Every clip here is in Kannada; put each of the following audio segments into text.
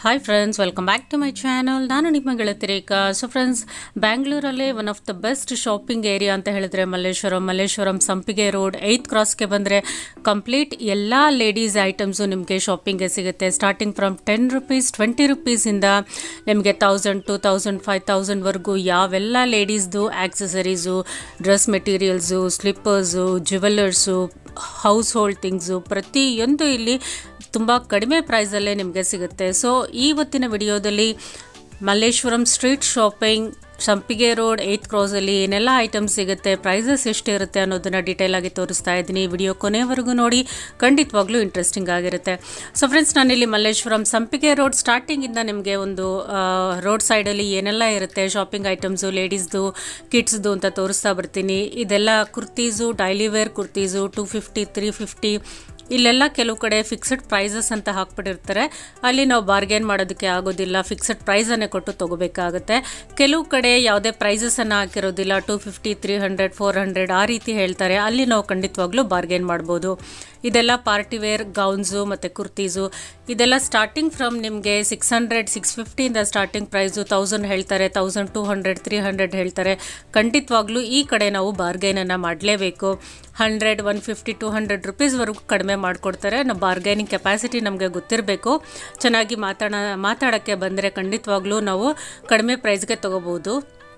hi friends welcome back to my channel ನಾನು ನಿಮ್ಮ ಗೆಳತಿ ರೇಖಾ ಸೊ ಫ್ರೆಂಡ್ಸ್ ಬ್ಯಾಂಗ್ಳೂರಲ್ಲೇ one of the best shopping area ಅಂತ ಹೇಳಿದ್ರೆ ಮಲ್ಲೇಶ್ವರಂ ಮಲ್ಲೇಶ್ವರಂ ಸಂಪಿಗೆ ರೋಡ್ ಏಯ್ತ್ ಕ್ರಾಸ್ಗೆ ಬಂದರೆ ಕಂಪ್ಲೀಟ್ ಎಲ್ಲ ಲೇಡೀಸ್ ಐಟಮ್ಸು ನಿಮಗೆ ಶಾಪಿಂಗ್ಗೆ ಸಿಗುತ್ತೆ starting from ten rupees twenty ರುಪೀಸಿಂದ ನಿಮಗೆ ತೌಸಂಡ್ ಟು ತೌಸಂಡ್ ಫೈವ್ ತೌಸಂಡ್ವರೆಗೂ ಯಾವೆಲ್ಲ ಲೇಡೀಸ್ದು accessories dress materials slippers jewellers household things ಪ್ರತಿಯೊಂದು ಇಲ್ಲಿ ತುಂಬ ಕಡಿಮೆ ಪ್ರೈಸಲ್ಲೇ ನಿಮಗೆ ಸಿಗುತ್ತೆ ಸೊ ಇವತ್ತಿನ ವಿಡಿಯೋದಲ್ಲಿ Malleshwaram street shopping Sampige road eight ಕ್ರಾಸಲ್ಲಿ ಏನೆಲ್ಲ ಐಟಮ್ಸ್ ಸಿಗುತ್ತೆ ಪ್ರೈಸಸ್ ಎಷ್ಟಿರುತ್ತೆ ಅನ್ನೋದನ್ನು ಡೀಟೇಲ್ ಆಗಿ ತೋರಿಸ್ತಾ ಇದ್ದೀನಿ ವಿಡಿಯೋ ಕೊನೆವರೆಗೂ ನೋಡಿ ಖಂಡಿತವಾಗ್ಲೂ ಇಂಟ್ರೆಸ್ಟಿಂಗ್ ಆಗಿರುತ್ತೆ ಸೊ ಫ್ರೆಂಡ್ಸ್ ನಾನಿಲ್ಲಿ ಮಲ್ಲೇಶ್ವರಂ ಸಂಪಿಗೆ ರೋಡ್ ಸ್ಟಾರ್ಟಿಂಗಿಂದ ನಿಮಗೆ ಒಂದು ರೋಡ್ ಸೈಡಲ್ಲಿ ಏನೆಲ್ಲ ಇರುತ್ತೆ ಶಾಪಿಂಗ್ ಐಟಮ್ಸು ಲೇಡೀಸ್ದು ಕಿಡ್ಸ್ದು ಅಂತ ತೋರಿಸ್ತಾ ಬರ್ತೀನಿ ಇದೆಲ್ಲ kurtis daily wear kurtis two fifty three fifty ಇಲ್ಲೆಲ್ಲ ಕೆಲವು ಕಡೆ ಫಿಕ್ಸ್ಡ್ ಪ್ರೈಸಸ್ ಅಂತ ಹಾಕ್ಬಿಟ್ಟಿರ್ತಾರೆ ಅಲ್ಲಿ ನಾವು ಬಾರ್ಗೇನ್ ಮಾಡೋದಕ್ಕೆ ಆಗೋದಿಲ್ಲ ಫಿಕ್ಸ್ಡ್ ಪ್ರೈಸನ್ನೇ ಕೊಟ್ಟು ತೊಗೋಬೇಕಾಗುತ್ತೆ ಕೆಲವು ಕಡೆ ಯಾವುದೇ ಪ್ರೈಸಸನ್ನು ಹಾಕಿರೋದಿಲ್ಲ two fifty three hundred four hundred ಆ ರೀತಿ ಹೇಳ್ತಾರೆ ಅಲ್ಲಿ ನಾವು ಖಂಡಿತವಾಗ್ಲೂ ಬಾರ್ಗೇನ್ ಮಾಡ್ಬೋದು ಇದೆಲ್ಲ ಪಾರ್ಟಿ ವೇರ್ ಗೌನ್ಸು ಮತ್ತು ಕುರ್ತೀಸು ಇದೆಲ್ಲ ಸ್ಟಾರ್ಟಿಂಗ್ ಫ್ರಮ್ ನಿಮಗೆ ಸಿಕ್ಸ್ ಹಂಡ್ರೆಡ್ ಸಿಕ್ಸ್ ಫಿಫ್ಟಿಯಿಂದ ಸ್ಟಾರ್ಟಿಂಗ್ ಪ್ರೈಸು ತೌಸಂಡ್ ಹೇಳ್ತಾರೆ thousand two hundred three hundred ಹೇಳ್ತಾರೆ ಖಂಡಿತವಾಗ್ಲೂ ಈ ಕಡೆ ನಾವು ಬಾರ್ಗೇನನ್ನು ಮಾಡಲೇಬೇಕು hundred one fifty two hundred ರುಪೀಸ್ವರೆಗೂ ಕಡಿಮೆ ಮಾಡಿಕೊಡ್ತಾರೆ ನಾವು ಬಾರ್ಗೇನಿಂಗ್ ಕೆಪಾಸಿಟಿ ನಮಗೆ ಗೊತ್ತಿರಬೇಕು ಚೆನ್ನಾಗಿ ಮಾತಾಡ ಮಾತಾಡೋಕ್ಕೆ ಬಂದರೆ ಖಂಡಿತವಾಗ್ಲೂ ನಾವು ಕಡಿಮೆ ಪ್ರೈಸ್ಗೆ ತೊಗೋಬೋದು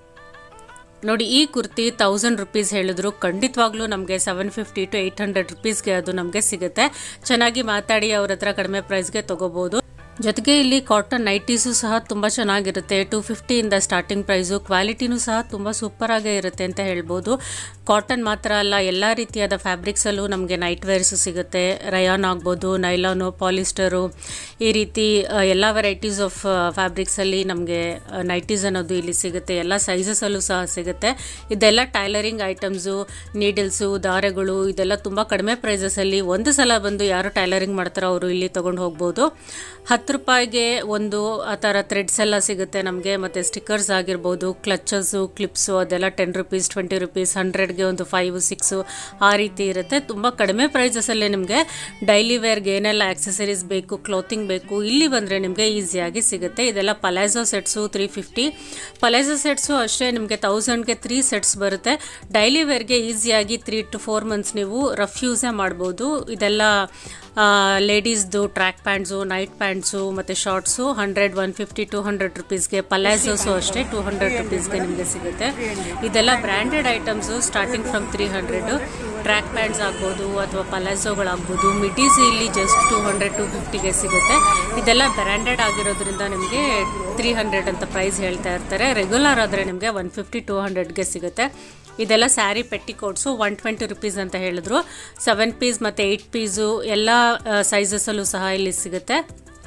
ನೋಡಿ ಈ ಕುರ್ತಿ ತೌಸಂಡ್ ರುಪೀಸ್ ಹೇಳಿದ್ರು ಖಂಡಿತವಾಗ್ಲೂ ನಮಗೆ seven fifty to eight hundred ರುಪೀಸ್ಗೆ ಅದು ನಮಗೆ ಸಿಗುತ್ತೆ ಚೆನ್ನಾಗಿ ಮಾತಾಡಿ ಅವ್ರ ಹತ್ರ ಕಡಿಮೆ ಪ್ರೈಸ್ಗೆ ತೊಗೋಬೋದು ಜೊತೆಗೆ ಇಲ್ಲಿ ಕಾಟನ್ ನೈಟೀಸು ಸಹ ತುಂಬ ಚೆನ್ನಾಗಿರುತ್ತೆ ಟು ಫಿಫ್ಟಿಯಿಂದ ಸ್ಟಾರ್ಟಿಂಗ್ ಪ್ರೈಸು ಕ್ವಾಲಿಟಿನೂ ಸಹ ತುಂಬ ಸೂಪರಾಗೇ ಇರುತ್ತೆ ಅಂತ ಹೇಳ್ಬೋದು ಕಾಟನ್ ಮಾತ್ರ ಅಲ್ಲ ಎಲ್ಲ ರೀತಿಯಾದ ಫ್ಯಾಬ್ರಿಕ್ಸಲ್ಲೂ ನಮಗೆ ನೈಟ್ ವೇರ್ಸು ಸಿಗುತ್ತೆ ರಯಾನ್ ಆಗ್ಬೋದು ನೈಲಾನು ಪಾಲಿಸ್ಟರು ಈ ರೀತಿ ಎಲ್ಲ ವೆರೈಟೀಸ್ ಆಫ್ ಫ್ಯಾಬ್ರಿಕ್ಸಲ್ಲಿ ನಮಗೆ ನೈಟೀಸ್ ಅನ್ನೋದು ಇಲ್ಲಿ ಸಿಗುತ್ತೆ ಎಲ್ಲ ಸೈಜಸಲ್ಲೂ ಸಹ ಸಿಗುತ್ತೆ ಇದೆಲ್ಲ ಟೈಲರಿಂಗ್ ಐಟಮ್ಸು ನೀಡಲ್ಸು ದಾರಗಳು ಇದೆಲ್ಲ ತುಂಬ ಕಡಿಮೆ ಪ್ರೈಸಸಲ್ಲಿ ಒಂದು ಸಲ ಬಂದು ಯಾರು ಟೈಲರಿಂಗ್ ಮಾಡ್ತಾರೋ ಅವರು ಇಲ್ಲಿ ತೊಗೊಂಡು ಹೋಗ್ಬೋದು ಹತ್ತು ರೂಪಾಯಿಗೆ ಒಂದು ಆ ಥರ ಥ್ರೆಡ್ಸ್ ಎಲ್ಲ ಸಿಗುತ್ತೆ ನಮಗೆ ಮತ್ತು ಸ್ಟಿಕ್ಕರ್ಸ್ ಆಗಿರ್ಬೋದು ಕ್ಲಚಸ್ಸು ಕ್ಲಿಪ್ಸು ಅದೆಲ್ಲ ಟೆನ್ ರುಪೀಸ್ ಟ್ವೆಂಟಿ ರುಪೀಸ್ ಹಂಡ್ರೆಡ್ಗೆ ಒಂದು ಫೈವ್ ಸಿಕ್ಸು ಆ ರೀತಿ ಇರುತ್ತೆ ತುಂಬ ಕಡಿಮೆ ಪ್ರೈಸಸಲ್ಲೇ ನಿಮಗೆ ಡೈಲಿ ವೇರ್ಗೆ ಏನೆಲ್ಲ ಆಕ್ಸೆಸರೀಸ್ ಬೇಕು ಕ್ಲೋತಿಂಗ್ ಬೇಕು ಇಲ್ಲಿ ಬಂದರೆ ನಿಮಗೆ ಈಸಿಯಾಗಿ ಸಿಗುತ್ತೆ ಇದೆಲ್ಲ palazzo sets three fifty palazzo sets ಅಷ್ಟೇ ನಿಮಗೆ ತೌಸಂಡ್ಗೆ ತ್ರೀ ಸೆಟ್ಸ್ ಬರುತ್ತೆ ಡೈಲಿ ವೇರ್ಗೆ ಈಸಿಯಾಗಿ ತ್ರೀ ಟು ಫೋರ್ ಮಂತ್ಸ್ ನೀವು ರಫ್ ಯೂಸೇ ಮಾಡ್ಬೋದು ಇದೆಲ್ಲ ಲೇಡೀಸ್ದು ಟ್ರ್ಯಾಕ್ ಪ್ಯಾಂಟ್ಸು ನೈಟ್ ಪ್ಯಾಂಟ್ಸು ಮತ್ತು shorts hundred one fifty two hundred ರುಪೀಸ್ಗೆ ಪಲಾಜೋಸು ಅಷ್ಟೇ ಟೂ ಹಂಡ್ರೆಡ್ ರುಪೀಸ್ಗೆ ನಿಮಗೆ ಸಿಗುತ್ತೆ ಇದೆಲ್ಲ branded items starting from three hundred track pants ಆಗ್ಬೋದು ಅಥವಾ ಪಲಾಜೋಗಳಾಗ್ಬೋದು ಮಿಡೀಸ್ ಇಲ್ಲಿ ಜಸ್ಟ್ ಟೂ ಹಂಡ್ರೆಡ್ ಟು ಫಿಫ್ಟಿಗೆ ಸಿಗುತ್ತೆ ಇದೆಲ್ಲ ಬ್ರ್ಯಾಂಡೆಡ್ ಆಗಿರೋದ್ರಿಂದ ನಿಮಗೆ ತ್ರೀ ಹಂಡ್ರೆಡ್ ಅಂತ ಪ್ರೈಸ್ ಹೇಳ್ತಾ ಇರ್ತಾರೆ ರೆಗ್ಯುಲರ್ ಆದರೆ ನಿಮಗೆ ಒನ್ ಫಿಫ್ಟಿ ಟೂ ಹಂಡ್ರೆಡ್ಗೆ ಸಿಗುತ್ತೆ ಇದೆಲ್ಲ sari petticoats one twenty rupees ಅಂತ ಹೇಳಿದ್ರು ಸೆವೆನ್ ಪೀಸ್ ಮತ್ತು ಏಯ್ಟ್ ಪೀಸು ಎಲ್ಲ ಸೈಜಸಲ್ಲೂ ಸಹ ಇಲ್ಲಿ ಸಿಗುತ್ತೆ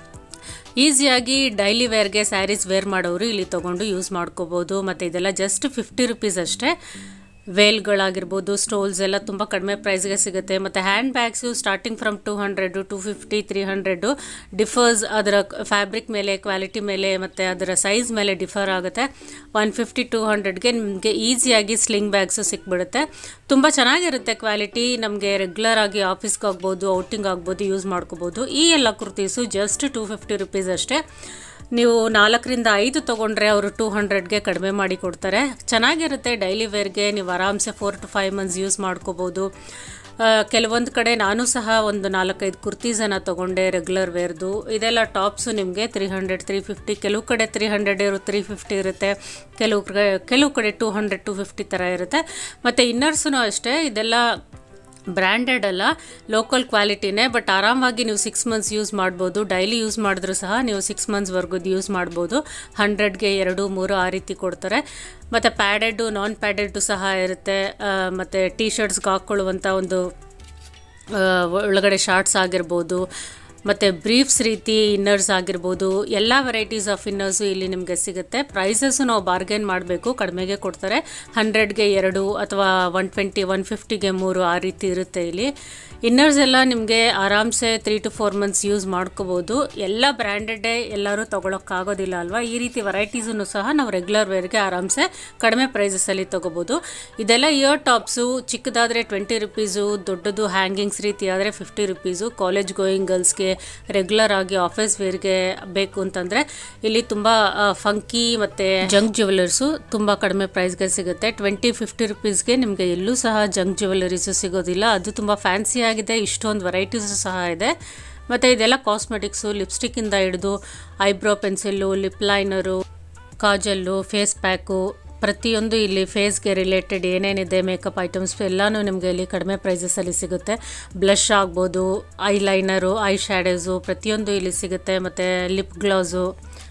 ಈಸಿಯಾಗಿ ಡೈಲಿ ವೇರ್ಗೆ ಸ್ಯಾರೀಸ್ ವೇರ್ ಮಾಡೋರು ಇಲ್ಲಿ ತೊಗೊಂಡು ಯೂಸ್ ಮಾಡ್ಕೋಬೋದು ಮತ್ತು ಇದೆಲ್ಲ ಜಸ್ಟ್ ಫಿಫ್ಟಿ ರುಪೀಸ್ ಅಷ್ಟೇ ವೇಲ್ಗಳಾಗಿರ್ಬೋದು ಸ್ಟೋಲ್ಸ್ ಎಲ್ಲ ತುಂಬ ಕಡಿಮೆ ಪ್ರೈಸ್ಗೆ ಸಿಗುತ್ತೆ ಮತ್ತು hand bags starting from two hundred two fifty three hundred differs ಅದರ ಫ್ಯಾಬ್ರಿಕ್ ಮೇಲೆ ಕ್ವಾಲಿಟಿ ಮೇಲೆ ಮತ್ತು ಅದರ ಸೈಜ್ ಮೇಲೆ ಡಿಫರ್ ಆಗುತ್ತೆ ಒನ್ ಫಿಫ್ಟಿ ಟೂ ಹಂಡ್ರೆಡ್ಗೆ ನಿಮಗೆ ಈಸಿಯಾಗಿ ಸ್ಲಿಂಗ್ ಬ್ಯಾಗ್ಸು ಸಿಕ್ಬಿಡುತ್ತೆ ತುಂಬ ಚೆನ್ನಾಗಿರುತ್ತೆ ಕ್ವಾಲಿಟಿ ನಮಗೆ ರೆಗ್ಯುಲರ್ ಆಗಿ ಆಫೀಸ್ಗೆ ಆಗ್ಬೋದು ಔಟಿಂಗ್ ಆಗ್ಬೋದು ಯೂಸ್ ಮಾಡ್ಕೋಬೋದು ಈ ಎಲ್ಲ kurtis just two fifty rupees ಅಷ್ಟೇ ನೀವು ನಾಲ್ಕರಿಂದ ಐದು ತೊಗೊಂಡ್ರೆ ಅವರು ಟೂ ಹಂಡ್ರೆಡ್ಗೆ ಕಡಿಮೆ ಮಾಡಿ ಕೊಡ್ತಾರೆ ಚೆನ್ನಾಗಿರುತ್ತೆ ಡೈಲಿ ವೇರ್ಗೆ ನೀವು ಆರಾಮ್ಸೆ four to five months use ಮಾಡ್ಕೋಬೋದು ಕೆಲವೊಂದು ಕಡೆ ನಾನು ಸಹ ಒಂದು ನಾಲ್ಕೈದು ಕುರ್ತೀಸನ್ನು ತೊಗೊಂಡೆ ರೆಗ್ಯುಲರ್ ವೇರ್ದು ಇದೆಲ್ಲ ಟಾಪ್ಸು ನಿಮಗೆ ತ್ರೀ ಹಂಡ್ರೆಡ್ ತ್ರೀ ಫಿಫ್ಟಿ ಕೆಲವು ಕಡೆ ತ್ರೀ ಹಂಡ್ರೆಡ್ ಇರೋ ತ್ರೀ ಫಿಫ್ಟಿ ಇರುತ್ತೆ ಕೆಲವು ಕಡೆ ಕೆಲವು ಕಡೆ ಟೂ ಹಂಡ್ರೆಡ್ ಟು ಫಿಫ್ಟಿ ಥರ ಇರುತ್ತೆ ಮತ್ತು ಇನ್ನರ್ಸೂ ಅಷ್ಟೇ ಇದೆಲ್ಲ ಬ್ರ್ಯಾಂಡೆಡ್ ಅಲ್ಲ ಲೋಕಲ್ ಕ್ವಾಲಿಟಿನೇ ಬಟ್ ಆರಾಮಾಗಿ ನೀವು ಸಿಕ್ಸ್ ಮಂತ್ಸ್ ಯೂಸ್ ಮಾಡ್ಬೋದು ಡೈಲಿ ಯೂಸ್ ಮಾಡಿದ್ರೂ ಸಹ ನೀವು ಸಿಕ್ಸ್ ಮಂತ್ಸ್ವರೆಗೂ ಯೂಸ್ ಮಾಡ್ಬೋದು ಹಂಡ್ರೆಡ್ಗೆ ಎರಡು ಮೂರು ಆ ರೀತಿ ಕೊಡ್ತಾರೆ ಮತ್ತು ಪ್ಯಾಡೆಡ್ಡು ನಾನ್ ಪ್ಯಾಡೆಡ್ಡು ಸಹ ಇರುತ್ತೆ ಮತ್ತು ಟೀ ಶರ್ಟ್ಸ್ಗೆ ಹಾಕ್ಕೊಳ್ಳುವಂಥ ಒಂದು ಒಳಗಡೆ ಶಾರ್ಟ್ಸ್ ಆಗಿರ್ಬೋದು ಮತ್ತು ಬ್ರೀಫ್ಸ್ ರೀತಿ ಇನ್ನರ್ಸ್ ಆಗಿರ್ಬೋದು ಎಲ್ಲ ವೆರೈಟೀಸ್ ಆಫ್ ಇನ್ನರ್ಸು ಇಲ್ಲಿ ನಿಮಗೆ ಸಿಗುತ್ತೆ ಪ್ರೈಸಸ್ಸು ನಾವು ಬಾರ್ಗೇನ್ ಮಾಡಬೇಕು ಕಡಿಮೆಗೆ ಕೊಡ್ತಾರೆ ಹಂಡ್ರೆಡ್ಗೆ ಎರಡು ಅಥವಾ ಒನ್ ಟ್ವೆಂಟಿ ಒನ್ ಫಿಫ್ಟಿಗೆ ಮೂರು ಆ ರೀತಿ ಇರುತ್ತೆ ಇಲ್ಲಿ ಇನ್ನರ್ಸ್ ಎಲ್ಲ ನಿಮಗೆ ಆರಾಮ್ಸೆ three to four months use ಮಾಡ್ಕೋಬೋದು ಎಲ್ಲ ಬ್ರ್ಯಾಂಡೆಡ್ಡೇ ಎಲ್ಲರೂ ತೊಗೊಳಕ್ಕಾಗೋದಿಲ್ಲ ಅಲ್ವಾ ಈ ರೀತಿ ವೆರೈಟೀಸನ್ನು ಸಹ ನಾವು ರೆಗ್ಯುಲರ್ ವೇರ್ಗೆ ಆರಾಮ್ಸೆ ಕಡಿಮೆ ಪ್ರೈಸಸಲ್ಲಿ ತೊಗೋಬೋದು ಇದೆಲ್ಲ ಇಯರ್ ಟಾಪ್ಸು ಚಿಕ್ಕದಾದರೆ ಟ್ವೆಂಟಿ ರುಪೀಸು ದೊಡ್ಡದು ಹ್ಯಾಂಗಿಂಗ್ಸ್ ರೀತಿ ಆದರೆ ಫಿಫ್ಟಿ ರುಪೀಸು ಕಾಲೇಜ್ ಗೋಯಿಂಗ್ ಗರ್ಲ್ಸ್ಗೆ ರೆಗ್ಯುಲರ್ ಆಗಿ ಆಫೀಸ್ ವೇರ್ಗೆ ಬೇಕು ಅಂತಂದರೆ ಇಲ್ಲಿ ತುಂಬ ಫಂಕಿ ಮತ್ತು ಜಂಕ್ ಜ್ಯುವೆಲರ್ಸು ತುಂಬ ಕಡಿಮೆ ಪ್ರೈಸ್ಗೆ ಸಿಗುತ್ತೆ ಟ್ವೆಂಟಿ ಫಿಫ್ಟಿ ರುಪೀಸ್ಗೆ ನಿಮಗೆ ಎಲ್ಲೂ ಸಹ ಜಂಕ್ ಜ್ಯುವೆಲರೀಸು ಸಿಗೋದಿಲ್ಲ ಅದು ತುಂಬ ಫ್ಯಾನ್ಸಿ ಆಗಿದೆ ಇಷ್ಟೊಂದು ವೆರೈಟೀಸು ಸಹ ಇದೆ ಮತ್ತು ಇದೆಲ್ಲ ಕಾಸ್ಮೆಟಿಕ್ಸು ಲಿಪ್ಸ್ಟಿಕ್ಕಿಂದ ಹಿಡಿದು eyebrow pencil lip liner kajal face pack ಪ್ರತಿಯೊಂದು ಇಲ್ಲಿ ಫೇಸ್ಗೆ ರಿಲೇಟೆಡ್ ಏನೇನಿದೆ ಮೇಕಪ್ ಐಟಮ್ಸ್ ಎಲ್ಲನೂ ನಿಮಗೆ ಇಲ್ಲಿ ಕಡಿಮೆ ಪ್ರೈಸಸಲ್ಲಿ ಸಿಗುತ್ತೆ ಬ್ಲಷ್ ಆಗ್ಬೋದು ಐ ಲೈನರು ಐ ಶ್ಯಾಡೋಸು ಪ್ರತಿಯೊಂದು ಇಲ್ಲಿ ಸಿಗುತ್ತೆ ಮತ್ತು ಲಿಪ್ ಗ್ಲೌಸು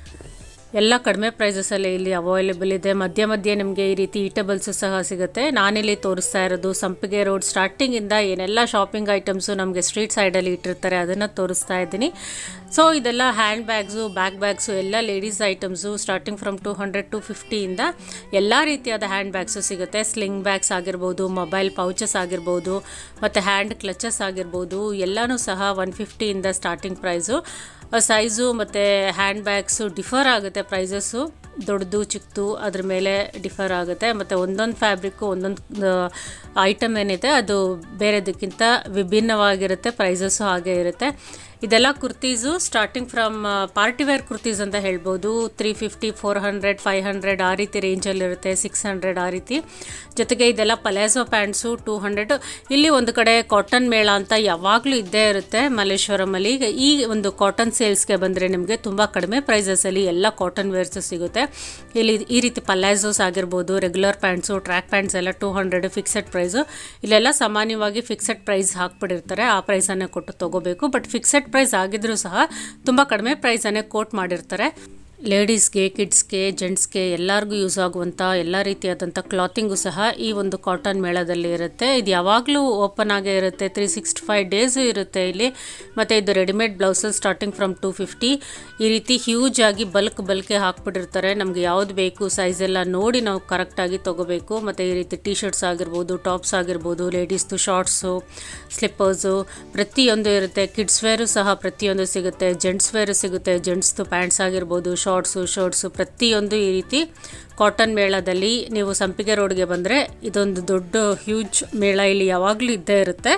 ಎಲ್ಲ ಕಡಿಮೆ ಪ್ರೈಸಸಲ್ಲಿ ಇಲ್ಲಿ ಅವೈಲೇಬಲ್ ಇದೆ ಮಧ್ಯ ಮಧ್ಯೆ ನಿಮಗೆ ಈ ರೀತಿ ಈಟಬಲ್ಸು ಸಹ ಸಿಗುತ್ತೆ ನಾನಿಲ್ಲಿ ತೋರಿಸ್ತಾ ಇರೋದು ಸಂಪಿಗೆ ರೋಡ್ ಸ್ಟಾರ್ಟಿಂಗಿಂದ ಏನೆಲ್ಲ ಶಾಪಿಂಗ್ ಐಟಮ್ಸು ನಮಗೆ ಸ್ಟ್ರೀಟ್ ಸೈಡಲ್ಲಿ ಇಟ್ಟಿರ್ತಾರೆ ಅದನ್ನು ತೋರಿಸ್ತಾ ಇದ್ದೀನಿ ಸೊ ಇದೆಲ್ಲ ಹ್ಯಾಂಡ್ ಬ್ಯಾಗ್ಸು ಬ್ಯಾಗ್ ಬ್ಯಾಗ್ಸು ಎಲ್ಲ ladies items starting from two hundred two ಫಿಫ್ಟಿಯಿಂದ ಎಲ್ಲ ರೀತಿಯಾದ ಹ್ಯಾಂಡ್ ಬ್ಯಾಗ್ಸು ಸಿಗುತ್ತೆ ಸ್ಲಿಂಗ್ ಬ್ಯಾಗ್ಸ್ ಆಗಿರ್ಬೋದು ಮೊಬೈಲ್ ಪೌಚಸ್ ಆಗಿರ್ಬೋದು ಮತ್ತು ಹ್ಯಾಂಡ್ ಕ್ಲಚಸ್ ಆಗಿರ್ಬೋದು ಎಲ್ಲನೂ ಸಹ ಒನ್ ಫಿಫ್ಟಿಯಿಂದ ಸ್ಟಾರ್ಟಿಂಗ್ ಪ್ರೈಸು ಸೈಜು ಮತ್ತು ಹ್ಯಾಂಡ್ ಬ್ಯಾಗ್ಸು ಡಿಫರ್ ಆಗುತ್ತೆ ಪ್ರೈಸಸ್ಸು ದೊಡ್ಡದು ಚಿಕ್ಕದು ಅದ್ರ ಮೇಲೆ ಡಿಫರ್ ಆಗುತ್ತೆ ಮತ್ತು ಒಂದೊಂದು ಫ್ಯಾಬ್ರಿಕ್ಕು ಒಂದೊಂದು ಐಟಮ್ ಏನಿದೆ ಅದು ಬೇರೆದಕ್ಕಿಂತ ವಿಭಿನ್ನವಾಗಿರುತ್ತೆ ಪ್ರೈಸಸ್ಸು ಹಾಗೆ ಇರುತ್ತೆ ಇದೆಲ್ಲ kurtis starting from party wear kurtis ಅಂತ ಹೇಳ್ಬೋದು three fifty four hundred five hundred ಆ ರೀತಿ ರೇಂಜಲ್ಲಿರುತ್ತೆ ಸಿಕ್ಸ್ ಹಂಡ್ರೆಡ್ ಆ ರೀತಿ ಜೊತೆಗೆ ಇದೆಲ್ಲ ಪಲಾಸೋ ಪ್ಯಾಂಟ್ಸು ಟೂ ಹಂಡ್ರೆಡ್ ಇಲ್ಲಿ ಒಂದು ಕಡೆ ಕಾಟನ್ ಮೇಳ ಅಂತ ಯಾವಾಗಲೂ ಇದ್ದೇ ಇರುತ್ತೆ ಮಲ್ಲೇಶ್ವರಮಲ್ಲಿ ಈಗ ಈ ಒಂದು ಕಾಟನ್ ಸೇಲ್ಸ್ಗೆ ಬಂದರೆ ನಿಮಗೆ ತುಂಬ ಕಡಿಮೆ ಪ್ರೈಸಸಲ್ಲಿ ಎಲ್ಲ ಕಾಟನ್ ವೇರ್ಸು ಸಿಗುತ್ತೆ ಇಲ್ಲಿ ಈ ರೀತಿ ಪಲ್ಯಾಸೋಸ್ ಆಗಿರ್ಬೋದು ರೆಗ್ಯುಲರ್ ಪ್ಯಾಂಟ್ಸು ಟ್ರ್ಯಾಕ್ ಪ್ಯಾಂಟ್ಸ್ ಎಲ್ಲ ಟೂ ಹಂಡ್ರೆಡ್ ಫಿಕ್ಸೆಡ್ ಪ್ರೈಸು ಇಲ್ಲೆಲ್ಲ ಸಾಮಾನ್ಯವಾಗಿ ಫಿಕ್ಸೆಡ್ ಪ್ರೈಸ್ ಹಾಕ್ಬಿಟ್ಟಿರ್ತಾರೆ ಆ ಪ್ರೈಸನ್ನೇ ಕೊಟ್ಟು ತೊಗೋಬೇಕು ಬಟ್ ಫಿಕ್ಸೆಡ್ ಪ್ರೈಸ್ ಆಗಿದ್ರೂ ಸಹ ತುಂಬ ಕಡಿಮೆ ಪ್ರೈಸನ್ನೇ ಕೋಟ್ ಮಾಡಿರ್ತಾರೆ ಲೇಡೀಸ್ಗೆ ಕಿಡ್ಸ್ಗೆ ಜೆಂಟ್ಸ್ಗೆ ಎಲ್ಲರಿಗೂ ಯೂಸ್ ಆಗುವಂಥ ಎಲ್ಲ ರೀತಿಯಾದಂಥ ಕ್ಲಾತಿಂಗು ಸಹ ಈ ಒಂದು ಕಾಟನ್ ಮೇಳದಲ್ಲಿ ಇರುತ್ತೆ ಇದು ಯಾವಾಗಲೂ ಓಪನ್ ಆಗೇ ಇರುತ್ತೆ ತ್ರೀ ಸಿಕ್ಸ್ಟಿ ಫೈವ್ ಡೇಸು ಇರುತ್ತೆ ಇಲ್ಲಿ ಮತ್ತು ಇದು readymade blouses starting from two fifty ಈ ರೀತಿ ಹ್ಯೂಜ್ ಆಗಿ ಬಲ್ಕ್ ಬಲ್ಕೆ ಹಾಕ್ಬಿಟ್ಟಿರ್ತಾರೆ ನಮಗೆ ಯಾವ್ದು ಬೇಕು ಸೈಜ್ ಎಲ್ಲ ನೋಡಿ ನಾವು ಕರೆಕ್ಟಾಗಿ ತೊಗೋಬೇಕು ಮತ್ತು ಈ ರೀತಿ ಟಿ ಶರ್ಟ್ಸ್ ಆಗಿರ್ಬೋದು ಟಾಪ್ಸ್ ಆಗಿರ್ಬೋದು ಲೇಡೀಸ್ದು ಶಾರ್ಟ್ಸು ಸ್ಲಿಪ್ಪರ್ಸು ಪ್ರತಿಯೊಂದು ಇರುತ್ತೆ ಕಿಡ್ಸ್ ವೇರು ಸಹ ಪ್ರತಿಯೊಂದು ಸಿಗುತ್ತೆ ಜೆಂಟ್ಸ್ ವೇರು ಸಿಗುತ್ತೆ ಜೆಂಟ್ಸ್ದು ಪ್ಯಾಂಟ್ಸ್ ಆಗಿರ್ಬೋದು ಶಾರ್ಟ್ಸು ಶರ್ಟ್ಸು ಪ್ರತಿಯೊಂದು ಈ ರೀತಿ ಕಾಟನ್ ಮೇಳದಲ್ಲಿ ನೀವು ಸಂಪಿಗೆ ರೋಡ್ಗೆ ಬಂದರೆ ಇದೊಂದು ದೊಡ್ಡ ಹ್ಯೂಜ್ ಮೇಳ ಇಲ್ಲಿ ಯಾವಾಗಲೂ ಇದ್ದೇ ಇರುತ್ತೆ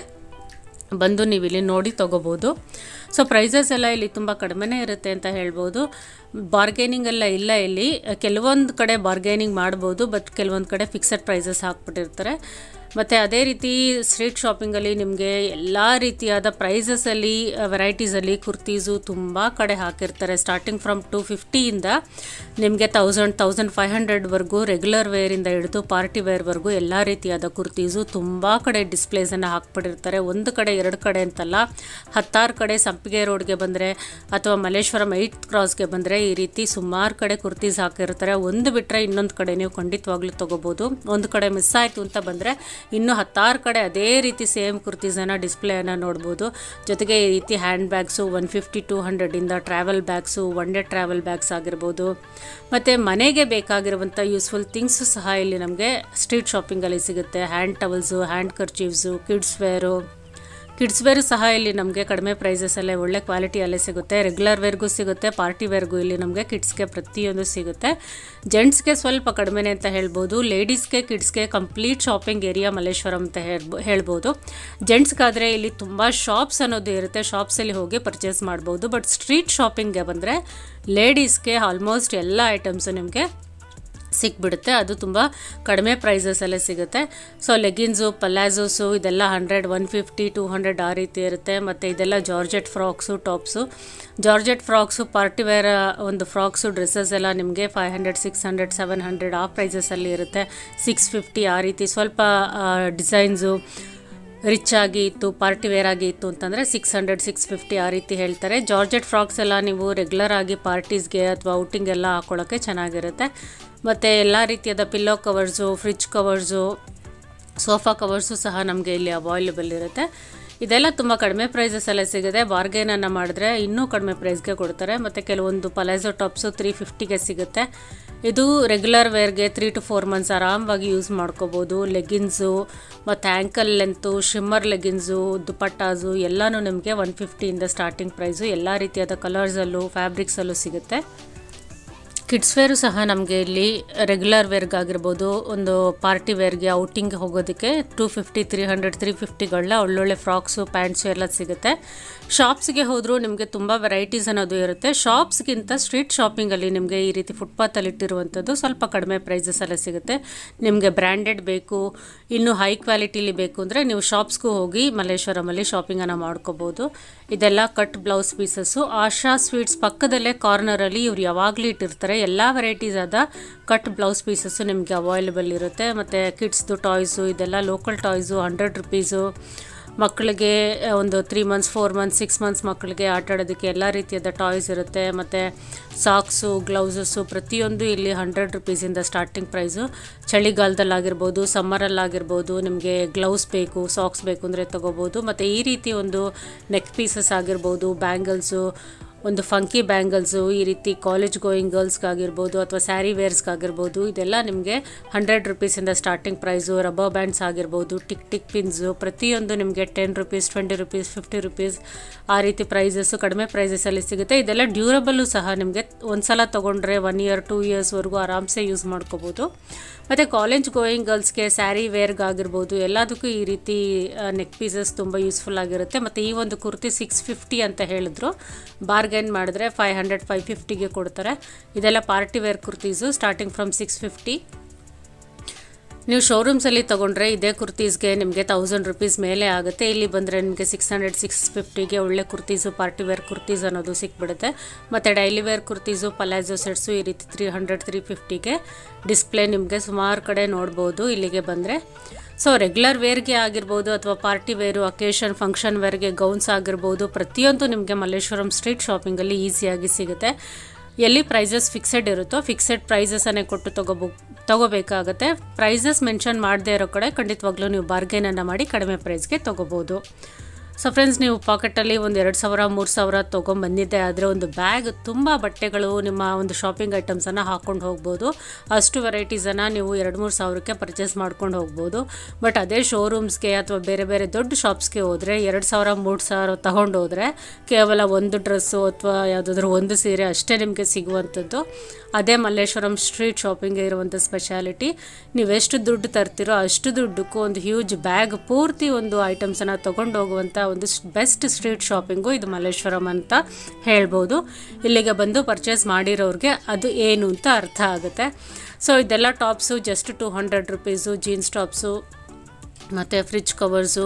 ಬಂದು ನೀವು ಇಲ್ಲಿ ನೋಡಿ ತೊಗೋಬೋದು ಸೊ ಪ್ರೈಸಸ್ ಎಲ್ಲ ಇಲ್ಲಿ ತುಂಬ ಕಡಿಮೆನೇ ಇರುತ್ತೆ ಅಂತ ಹೇಳ್ಬೋದು ಬಾರ್ಗೇನಿಂಗ್ ಎಲ್ಲ ಇಲ್ಲ ಇಲ್ಲಿ ಕೆಲವೊಂದು ಕಡೆ ಬಾರ್ಗೇನಿಂಗ್ ಮಾಡ್ಬೋದು ಬಟ್ ಕೆಲವೊಂದು ಕಡೆ ಫಿಕ್ಸೆಡ್ ಪ್ರೈಸಸ್ ಹಾಕ್ಬಿಟ್ಟಿರ್ತಾರೆ ಮತ್ತು ಅದೇ ರೀತಿ ಸ್ಟ್ರೀಟ್ ಶಾಪಿಂಗಲ್ಲಿ ನಿಮಗೆ ಎಲ್ಲ ರೀತಿಯಾದ ಪ್ರೈಸಸಲ್ಲಿ ವೆರೈಟೀಸಲ್ಲಿ ಕುರ್ತೀಸು ತುಂಬ ಕಡೆ ಹಾಕಿರ್ತಾರೆ ಸ್ಟಾರ್ಟಿಂಗ್ ಫ್ರಮ್ ಟು ಫಿಫ್ಟಿಯಿಂದ ನಿಮಗೆ ತೌಸಂಡ್ ತೌಸಂಡ್ ಫೈವ್ ಹಂಡ್ರೆಡ್ವರೆಗೂ ರೆಗ್ಯುಲರ್ ವೇರಿಂದ ಹಿಡಿದು ಪಾರ್ಟಿ ವೇರ್ವರೆಗೂ ಎಲ್ಲ ರೀತಿಯಾದ ಕುರ್ತೀಸು ತುಂಬ ಕಡೆ ಡಿಸ್ಪ್ಲೇಸನ್ನು ಹಾಕ್ಬಿಟ್ಟಿರ್ತಾರೆ ಒಂದು ಕಡೆ ಎರಡು ಕಡೆ ಅಂತಲ್ಲ ಹತ್ತಾರು ಕಡೆ ಸಂಪಿಗೆ ರೋಡ್ಗೆ ಬಂದರೆ ಅಥವಾ ಮಲ್ಲೇಶ್ವರಂ ಏಯ್ಟ್ ಕ್ರಾಸ್ಗೆ ಬಂದರೆ ಈ ರೀತಿ ಸುಮಾರು ಕಡೆ ಕುರ್ತೀಸ್ ಹಾಕಿರ್ತಾರೆ ಒಂದು ಬಿಟ್ಟರೆ ಇನ್ನೊಂದು ಕಡೆ ನೀವು ಖಂಡಿತವಾಗ್ಲೂ ತೊಗೋಬೋದು ಒಂದು ಕಡೆ ಮಿಸ್ ಆಯಿತು ಅಂತ ಬಂದರೆ ಇನ್ನು ಹತ್ತಾರು ಕಡೆ ಅದೇ ರೀತಿ ಸೇಮ್ ಕುರ್ತೀಸನ್ನು ಡಿಸ್ಪ್ಲೇಯನ್ನು ನೋಡ್ಬೋದು ಜೊತೆಗೆ ಈ ರೀತಿ hand bags one fifty two ಹಂಡ್ರೆಡಿಂದ travel bags one day travel bags ಆಗಿರ್ಬೋದು ಮತ್ತು ಮನೆಗೆ ಬೇಕಾಗಿರುವಂಥ ಯೂಸ್ಫುಲ್ ಥಿಂಗ್ಸು ಸಹ ಇಲ್ಲಿ ನಮಗೆ ಸ್ಟ್ರೀಟ್ ಶಾಪಿಂಗಲ್ಲಿ ಸಿಗುತ್ತೆ hand towels hand kerchiefs kids wear kids wear ಸಹ ಇಲ್ಲಿ ನಮಗೆ ಕಡಿಮೆ ಪ್ರೈಸಸಲ್ಲೇ ಒಳ್ಳೆ ಕ್ವಾಲಿಟಿಯಲ್ಲೇ ಸಿಗುತ್ತೆ ರೆಗ್ಯುಲರ್ ವೇರ್ಗೂ ಸಿಗುತ್ತೆ ಪಾರ್ಟಿ ವೇರ್ಗೂ ಇಲ್ಲಿ ನಮಗೆ ಕಿಡ್ಸ್ಗೆ ಪ್ರತಿಯೊಂದು ಸಿಗುತ್ತೆ ಜೆಂಟ್ಸ್ಗೆ ಸ್ವಲ್ಪ ಕಡಿಮೆನೇ ಅಂತ ಹೇಳ್ಬೋದು ಲೇಡೀಸ್ಗೆ ಕಿಡ್ಸ್ಗೆ ಕಂಪ್ಲೀಟ್ ಶಾಪಿಂಗ್ ಏರಿಯಾ ಮಲ್ಲೇಶ್ವರಂ ಅಂತ ಹೇಳ್ಬೋ ಹೇಳ್ಬೋದು ಜೆಂಟ್ಸ್ಗಾದರೆ ಇಲ್ಲಿ ತುಂಬ ಶಾಪ್ಸ್ ಅನ್ನೋದು ಇರುತ್ತೆ ಶಾಪ್ಸಲ್ಲಿ ಹೋಗಿ ಪರ್ಚೇಸ್ ಮಾಡ್ಬೋದು ಬಟ್ ಸ್ಟ್ರೀಟ್ ಶಾಪಿಂಗ್ಗೆ ಬಂದರೆ ಲೇಡೀಸ್ಗೆ ಆಲ್ಮೋಸ್ಟ್ ಎಲ್ಲ ಐಟಮ್ಸು ನಿಮಗೆ ಸಿಕ್ಬಿಡುತ್ತೆ ಅದು ತುಂಬ ಕಡಿಮೆ ಪ್ರೈಸಸಲ್ಲೇ ಸಿಗುತ್ತೆ ಸೊ ಲೆಗಿನ್ಸು ಪಲ್ಯಾಝೋಸು ಇದೆಲ್ಲ hundred one fifty two hundred ಆ ರೀತಿ ಇರುತ್ತೆ ಮತ್ತು ಇದೆಲ್ಲ georgette frocks tops georgette frocks party wear ಒಂದು ಫ್ರಾಕ್ಸು ಡ್ರೆಸ್ಸಸ್ ಎಲ್ಲ ನಿಮಗೆ five hundred six hundred seven hundred ಆ ಪ್ರೈಸಸಲ್ಲಿ ಇರುತ್ತೆ ಸಿಕ್ಸ್ ಫಿಫ್ಟಿ ಆ ರೀತಿ ಸ್ವಲ್ಪ ಡಿಸೈನ್ಸು ರಿಚ್ ಆಗಿ ಇತ್ತು ಪಾರ್ಟಿ ವೇರ್ ಆಗಿ ಇತ್ತು ಅಂತಂದರೆ ಸಿಕ್ಸ್ ಹಂಡ್ರೆಡ್ ಸಿಕ್ಸ್ ಫಿಫ್ಟಿ ಆ ರೀತಿ ಹೇಳ್ತಾರೆ ಜಾರ್ಜೆಟ್ ಫ್ರಾಕ್ಸ್ ಎಲ್ಲ ನೀವು ರೆಗ್ಯುಲರ್ ಆಗಿ ಪಾರ್ಟೀಸ್ಗೆ ಅಥವಾ ಔಟಿಂಗ್ ಎಲ್ಲ ಹಾಕೊಳ್ಳೋಕ್ಕೆ ಚೆನ್ನಾಗಿರುತ್ತೆ ಮತ್ತು ಎಲ್ಲ ರೀತಿಯಾದ pillow covers fridge covers sofa covers ಸಹ ನಮಗೆ ಇಲ್ಲಿ ಅವೈಲೇಬಲ್ ಇರುತ್ತೆ ಇದೆಲ್ಲ ತುಂಬ ಕಡಿಮೆ ಪ್ರೈಸಸಲ್ಲೇ ಸಿಗುತ್ತೆ ಬಾರ್ಗೇನನ್ನು ಮಾಡಿದ್ರೆ ಇನ್ನೂ ಕಡಿಮೆ ಪ್ರೈಸ್ಗೆ ಕೊಡ್ತಾರೆ ಮತ್ತು ಕೆಲವೊಂದು ಪಲೈಸೋ ಟಾಪ್ಸು ತ್ರೀ ಫಿಫ್ಟಿಗೆ ಸಿಗುತ್ತೆ ಇದು ರೆಗ್ಯುಲರ್ ವೇರ್ಗೆ ತ್ರೀ ಟು ಫೋರ್ ಮಂತ್ಸ್ ಆರಾಮವಾಗಿ ಯೂಸ್ ಮಾಡ್ಕೋಬೋದು ಲೆಗಿನ್ಸು ಮತ್ತು ankle length shimmer leggings dupattas ಎಲ್ಲನೂ ನಿಮಗೆ ಒನ್ ಫಿಫ್ಟಿಯಿಂದ ಸ್ಟಾರ್ಟಿಂಗ್ ಪ್ರೈಸು ಎಲ್ಲ ರೀತಿಯಾದ ಕಲರ್ಸಲ್ಲೂ ಫ್ಯಾಬ್ರಿಕ್ಸಲ್ಲೂ ಸಿಗುತ್ತೆ ಕಿಡ್ಸ್ ವೇರು ಸಹ ನಮಗೆ ಇಲ್ಲಿ ರೆಗ್ಯುಲರ್ ವೇರ್ಗಾಗಿರ್ಬೋದು ಒಂದು ಪಾರ್ಟಿ ವೇರ್ಗೆ ಔಟಿಂಗ್ ಹೋಗೋದಕ್ಕೆ two fifty three hundred three ಫಿಫ್ಟಿಗಳನ್ನ ಒಳ್ಳೊಳ್ಳೆ ಫ್ರಾಕ್ಸು ಪ್ಯಾಂಟ್ಸು ಎಲ್ಲ ಸಿಗುತ್ತೆ ಶಾಪ್ಸ್ಗೆ ಹೋದರೂ ನಿಮಗೆ ತುಂಬ ವೆರೈಟೀಸ್ ಅನ್ನೋದು ಇರುತ್ತೆ ಶಾಪ್ಸ್ಗಿಂತ ಸ್ಟ್ರೀಟ್ ಶಾಪಿಂಗಲ್ಲಿ ನಿಮಗೆ ಈ ರೀತಿ ಫುಟ್ಪಾತಲ್ಲಿ ಇಟ್ಟಿರುವಂಥದ್ದು ಸ್ವಲ್ಪ ಕಡಿಮೆ ಪ್ರೈಸಸಲ್ಲೇ ಸಿಗುತ್ತೆ ನಿಮಗೆ ಬ್ರ್ಯಾಂಡೆಡ್ ಬೇಕು ಇನ್ನು ಹೈ ಕ್ವಾಲಿಟಿಲಿ ಬೇಕು ಅಂದರೆ ನೀವು ಶಾಪ್ಸ್ಗೂ ಹೋಗಿ ಮಲ್ಲೇಶ್ವರಮಲ್ಲಿ ಶಾಪಿಂಗನ್ನು ಮಾಡ್ಕೋಬೋದು ಇದೆಲ್ಲ cut blouse pieces Asha sweets ಪಕ್ಕದಲ್ಲೇ ಕಾರ್ನರಲ್ಲಿ ಇವ್ರು ಯಾವಾಗಲೂ ಇಟ್ಟಿರ್ತಾರೆ ಎಲ್ಲ ವೆರೈಟೀಸ್ ಆದ ಕಟ್ ಬ್ಲೌಸ್ ಪೀಸಸ್ಸು ನಿಮಗೆ ಅವೈಲೇಬಲ್ ಇರುತ್ತೆ ಮತ್ತು ಕಿಡ್ಸ್ದು ಟಾಯ್ಸು ಇದೆಲ್ಲ ಲೋಕಲ್ ಟಾಯ್ಸು ಹಂಡ್ರೆಡ್ ರುಪೀಸು ಮಕ್ಕಳಿಗೆ ಒಂದು three months four months six months ಮಕ್ಕಳಿಗೆ ಆಟ ಆಡೋದಕ್ಕೆ ಎಲ್ಲ ರೀತಿಯಾದ ಟಾಯ್ಸ್ ಇರುತ್ತೆ ಮತ್ತು ಸಾಕ್ಸು ಗ್ಲೌಸಸ್ಸು ಪ್ರತಿಯೊಂದು ಇಲ್ಲಿ ಹಂಡ್ರೆಡ್ ರುಪೀಸಿಂದ ಸ್ಟಾರ್ಟಿಂಗ್ ಪ್ರೈಸು ಚಳಿಗಾಲದಲ್ಲಾಗಿರ್ಬೋದು ಸಮ್ಮರಲ್ಲಾಗಿರ್ಬೋದು ನಿಮಗೆ ಗ್ಲೌಸ್ ಬೇಕು ಸಾಕ್ಸ್ ಬೇಕು ಅಂದರೆ ತೊಗೋಬೋದು ಮತ್ತು ಈ ರೀತಿ ಒಂದು ನೆಕ್ ಪೀಸಸ್ ಆಗಿರ್ಬೋದು ಬ್ಯಾಂಗಲ್ಸು ಒಂದು ಫಂಕಿ ಬ್ಯಾಂಗಲ್ಸು ಈ ರೀತಿ ಕಾಲೇಜ್ ಗೋಯಿಂಗ್ ಗರ್ಲ್ಸ್ಗಾಗಿರ್ಬೋದು ಅಥವಾ ಸ್ಯಾರಿ ವೇರ್ಸ್ಗಾಗಿರ್ಬೋದು ಇದೆಲ್ಲ ನಿಮಗೆ ಹಂಡ್ರೆಡ್ ರುಪೀಸಿಂದ ಸ್ಟಾರ್ಟಿಂಗ್ ಪ್ರೈಸು ರಬ್ಬರ್ ಬ್ಯಾಂಡ್ಸ್ ಆಗಿರ್ಬೋದು ಟಿಕ್ ಟಿಕ್ ಪಿನ್ಸು ಪ್ರತಿಯೊಂದು ನಿಮಗೆ ten rupees twenty rupees fifty rupees ಆ ರೀತಿ ಪ್ರೈಸಸ್ಸು ಕಡಿಮೆ ಪ್ರೈಸಸಲ್ಲಿ ಸಿಗುತ್ತೆ ಇದೆಲ್ಲ ಡ್ಯೂರಬಲ್ಲು ಸಹ ನಿಮಗೆ ಒಂದು ಸಲ ತೊಗೊಂಡ್ರೆ ಒನ್ ಇಯರ್ ಟೂ ಇಯರ್ಸ್ವರೆಗೂ ಆರಾಮ್ಸೆ ಯೂಸ್ ಮಾಡ್ಕೋಬೋದು ಮತ್ತು ಕಾಲೇಜ್ ಗೋಯಿಂಗ್ ಗರ್ಲ್ಸ್ಗೆ ಸ್ಯಾರಿ ವೇರ್ಗಾಗಿರ್ಬೋದು ಎಲ್ಲದಕ್ಕೂ ಈ ರೀತಿ ನೆಕ್ ಪೀಸಸ್ ತುಂಬ ಯೂಸ್ಫುಲ್ ಆಗಿರುತ್ತೆ ಮತ್ತು ಈ ಒಂದು ಕುರ್ತಿ ಸಿಕ್ಸ್ ಫಿಫ್ಟಿ ಅಂತ ಹೇಳಿದ್ರು ಬಾರ್ಗೈನ್ ಮಾಡಿದ್ರೆ ಫೈವ್ ಹಂಡ್ರೆಡ್ ಫೈವ್ ಫಿಫ್ಟಿಗೆ ಕೊಡ್ತಾರೆ ಇದೆಲ್ಲ party wear kurtis starting from six fifty ನೀವು ಶೋರೂಮ್ಸಲ್ಲಿ ತೊಗೊಂಡ್ರೆ ಇದೇ ಕುರ್ತೀಸ್ಗೆ ನಿಮಗೆ ತೌಸಂಡ್ ರುಪೀಸ್ ಮೇಲೆ ಆಗುತ್ತೆ ಇಲ್ಲಿ ಬಂದರೆ ನಿಮಗೆ ಸಿಕ್ಸ್ ಹಂಡ್ರೆಡ್ ಸಿಕ್ಸ್ ಫಿಫ್ಟಿಗೆ ಒಳ್ಳೆ ಕುರ್ತೀಸು ಪಾರ್ಟಿ ವೇರ್ ಕುರ್ತೀಸ್ ಅನ್ನೋದು ಸಿಕ್ಬಿಡುತ್ತೆ ಮತ್ತು daily wear kurtis palazzo sets ಈ ರೀತಿ ತ್ರೀ ಹಂಡ್ರೆಡ್ ತ್ರೀ ಫಿಫ್ಟಿಗೆ ಡಿಸ್ಪ್ಲೇ ನಿಮಗೆ ಸುಮಾರು ಕಡೆ ನೋಡ್ಬೋದು ಇಲ್ಲಿಗೆ ಬಂದರೆ ಸೊ ರೆಗ್ಯುಲರ್ ವೇರ್ಗೆ ಆಗಿರ್ಬೋದು ಅಥವಾ ಪಾರ್ಟಿ ವೇರು ಅಕೇಶನ್ ಫಂಕ್ಷನ್ ವೇರ್ಗೆ ಗೌನ್ಸ್ ಆಗಿರ್ಬೋದು ಪ್ರತಿಯೊಂದು ನಿಮಗೆ ಮಲ್ಲೇಶ್ವರಂ ಸ್ಟ್ರೀಟ್ ಶಾಪಿಂಗಲ್ಲಿ ಈಸಿಯಾಗಿ ಸಿಗುತ್ತೆ ಎಲ್ಲಿ ಪ್ರೈಸಸ್ ಫಿಕ್ಸೆಡ್ ಇರುತ್ತೋ ಫಿಕ್ಸೆಡ್ ಪ್ರೈಸಸನ್ನೇ ಕೊಟ್ಟು ತಗೋಬೋ ತಗೋಬೇಕಾಗತ್ತೆ ಪ್ರೈಸಸ್ ಮೆನ್ಷನ್ ಮಾಡದೇ ಇರೋ ಕಡೆ ಖಂಡಿತವಾಗ್ಲೂ ನೀವು ಬಾರ್ಗೇನನ್ನು ಮಾಡಿ ಕಡಿಮೆ ಪ್ರೈಸ್ಗೆ ತೊಗೋಬೋದು ಸೊ ಫ್ರೆಂಡ್ಸ್ ನೀವು ಪಾಕೆಟಲ್ಲಿ ಒಂದು ಎರಡು ಸಾವಿರ ಮೂರು ಸಾವಿರ ತೊಗೊಂಬಂದಿದ್ದೆ ಆದರೆ ಒಂದು ಬ್ಯಾಗ್ ತುಂಬ ಬಟ್ಟೆಗಳು ನಿಮ್ಮ ಒಂದು ಶಾಪಿಂಗ್ ಐಟಮ್ಸನ್ನು ಹಾಕ್ಕೊಂಡು ಹೋಗ್ಬೋದು ಅಷ್ಟು ವೆರೈಟೀಸನ್ನು ನೀವು ಎರಡು ಮೂರು ಸಾವಿರಕ್ಕೆ ಪರ್ಚೇಸ್ ಮಾಡ್ಕೊಂಡು ಹೋಗ್ಬೋದು ಬಟ್ ಅದೇ ಶೋರೂಮ್ಸ್ಗೆ ಅಥವಾ ಬೇರೆ ಬೇರೆ ದೊಡ್ಡ ಶಾಪ್ಸ್ಗೆ ಹೋದರೆ ಎರಡು ಸಾವಿರ ಮೂರು ಸಾವಿರ ತಗೊಂಡು ಹೋದರೆ ಕೇವಲ ಒಂದು ಡ್ರೆಸ್ಸು ಅಥವಾ ಯಾವುದಾದ್ರೂ ಒಂದು ಸೀರೆ ಅಷ್ಟೇ ನಿಮಗೆ ಸಿಗುವಂಥದ್ದು ಅದೇ ಮಲ್ಲೇಶ್ವರಂ ಸ್ಟ್ರೀಟ್ ಶಾಪಿಂಗ್ಗೆ ಇರುವಂಥ ಸ್ಪೆಷಾಲಿಟಿ ನೀವೆಷ್ಟು ದುಡ್ಡು ತರ್ತಿರೋ ಅಷ್ಟು ದುಡ್ಡಕ್ಕೂ ಒಂದು ಹ್ಯೂಜ್ ಬ್ಯಾಗ್ ಪೂರ್ತಿ ಒಂದು ಐಟಮ್ಸನ್ನು ತೊಗೊಂಡು ಹೋಗುವಂಥ ಒಂದು ಬೆಸ್ಟ್ ಸ್ಟ್ರೀಟ್ ಶಾಪಿಂಗು ಇದು ಮಲ್ಲೇಶ್ವರಂ ಅಂತ ಹೇಳ್ಬೋದು ಇಲ್ಲಿಗೆ ಬಂದು ಪರ್ಚೇಸ್ ಮಾಡಿರೋರಿಗೆ ಅದು ಏನು ಅಂತ ಅರ್ಥ ಆಗುತ್ತೆ ಸೊ ಇದೆಲ್ಲ tops just two hundred rupees jeans tops ಮತ್ತು ಫ್ರಿಜ್ ಕವರ್ಸು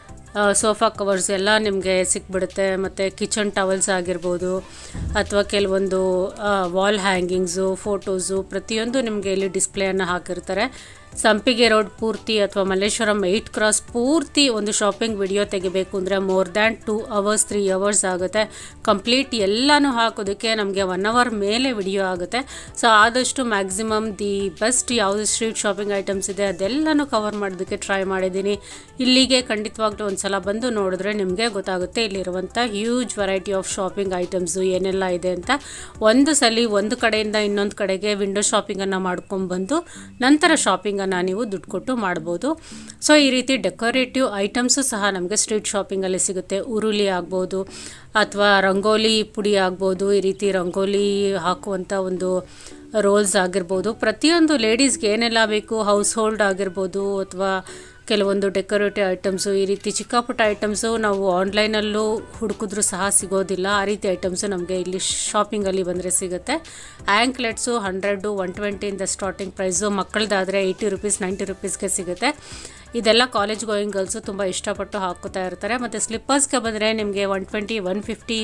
ಸೋಫಾ ಕವರ್ಸ್ ಎಲ್ಲ ನಿಮಗೆ ಸಿಕ್ಬಿಡುತ್ತೆ ಮತ್ತು ಕಿಚನ್ ಟವಲ್ಸ್ ಆಗಿರ್ಬೋದು ಅಥವಾ ಕೆಲವೊಂದು ವಾಲ್ ಹ್ಯಾಂಗಿಂಗ್ಸು ಫೋಟೋಸು ಪ್ರತಿಯೊಂದು ನಿಮಗೆ ಇಲ್ಲಿ ಡಿಸ್ಪ್ಲೇಯನ್ನು ಹಾಕಿರ್ತಾರೆ ಸಂಪಿಗೆ ರೋಡ್ ಪೂರ್ತಿ ಅಥವಾ ಮಲ್ಲೇಶ್ವರಂ ಏಯ್ಟ್ ಕ್ರಾಸ್ ಪೂರ್ತಿ ಒಂದು ಶಾಪಿಂಗ್ ವಿಡಿಯೋ ತೆಗಿಬೇಕು ಅಂದರೆ more than two hours three hours ಆಗುತ್ತೆ ಕಂಪ್ಲೀಟ್ ಎಲ್ಲನೂ ಹಾಕೋದಕ್ಕೆ ನಮಗೆ ಒನ್ ಅವರ್ ಮೇಲೆ ವಿಡಿಯೋ ಆಗುತ್ತೆ ಸೊ ಆದಷ್ಟು ಮ್ಯಾಕ್ಸಿಮಮ್ ದಿ ಬೆಸ್ಟ್ ಯಾವುದು ಸ್ಟ್ರೀಟ್ ಶಾಪಿಂಗ್ ಐಟಮ್ಸ್ ಇದೆ ಅದೆಲ್ಲನೂ ಕವರ್ ಮಾಡೋದಕ್ಕೆ ಟ್ರೈ ಮಾಡಿದ್ದೀನಿ ಇಲ್ಲಿಗೆ ಖಂಡಿತವಾಗ್ಲೂ ಒಂದು ಸಲ ಬಂದು ನೋಡಿದ್ರೆ ನಿಮಗೆ ಗೊತ್ತಾಗುತ್ತೆ ಇಲ್ಲಿರುವಂಥ huge variety of shopping items ಏನೆಲ್ಲ ಇದೆ ಅಂತ ಒಂದು ಸಲ ಒಂದು ಕಡೆಯಿಂದ ಇನ್ನೊಂದು ಕಡೆಗೆ ವಿಂಡೋ ಶಾಪಿಂಗನ್ನು ಮಾಡ್ಕೊಂಡ್ಬಂದು ನಂತರ ಶಾಪಿಂಗನ್ನು ನೀವು ದುಡ್ಡು ಕೊಟ್ಟು ಮಾಡ್ಬೋದು ಸೊ ಈ ರೀತಿ ಡೆಕೋರೇಟಿವ್ ಐಟಮ್ಸು ಸಹ ನಮಗೆ ಸ್ಟ್ರೀಟ್ ಶಾಪಿಂಗಲ್ಲಿ ಸಿಗುತ್ತೆ ಉರುಳಿ ಆಗ್ಬೋದು ಅಥವಾ ರಂಗೋಲಿ ಪುಡಿ ಆಗ್ಬೋದು ಈ ರೀತಿ ರಂಗೋಲಿ ಹಾಕುವಂಥ ಒಂದು ರೋಲ್ಸ್ ಆಗಿರ್ಬೋದು ಪ್ರತಿಯೊಂದು ಲೇಡೀಸ್ಗೆ ಏನೆಲ್ಲ ಬೇಕು ಹೌಸ್ ಹೋಲ್ಡ್ ಆಗಿರ್ಬೋದು ಅಥವಾ ಕೆಲವೊಂದು ಡೆಕೋರೇಟಿವ್ ಐಟಮ್ಸು ಈ ರೀತಿ ಚಿಕ್ಕ ಪುಟ್ಟ ಐಟಮ್ಸು ನಾವು ಆನ್ಲೈನಲ್ಲೂ ಹುಡುಕಿದ್ರೂ ಸಹ ಸಿಗೋದಿಲ್ಲ ಆ ರೀತಿ ಐಟಮ್ಸು ನಮಗೆ ಇಲ್ಲಿ ಶಾಪಿಂಗಲ್ಲಿ ಬಂದರೆ ಸಿಗುತ್ತೆ ಆ್ಯಂಕ್ಲೆಟ್ಸು ಹಂಡ್ರೆಡು ಒನ್ ಟ್ವೆಂಟಿಯಿಂದ ಸ್ಟಾರ್ಟಿಂಗ್ ಪ್ರೈಸು ಮಕ್ಕಳದಾದರೆ ಏಯ್ಟಿ ರುಪೀಸ್ ನೈಂಟಿ ರುಪೀಸ್ಗೆ ಸಿಗುತ್ತೆ ಇದೆಲ್ಲ ಕಾಲೇಜ್ ಗೋಯಿಂಗ್ ಗರ್ಲ್ಸು ತುಂಬ ಇಷ್ಟಪಟ್ಟು ಹಾಕೋತಾ ಇರ್ತಾರೆ ಮತ್ತು ಸ್ಲಿಪ್ಪರ್ಸ್ಗೆ ಬಂದರೆ ನಿಮಗೆ one twenty one fifty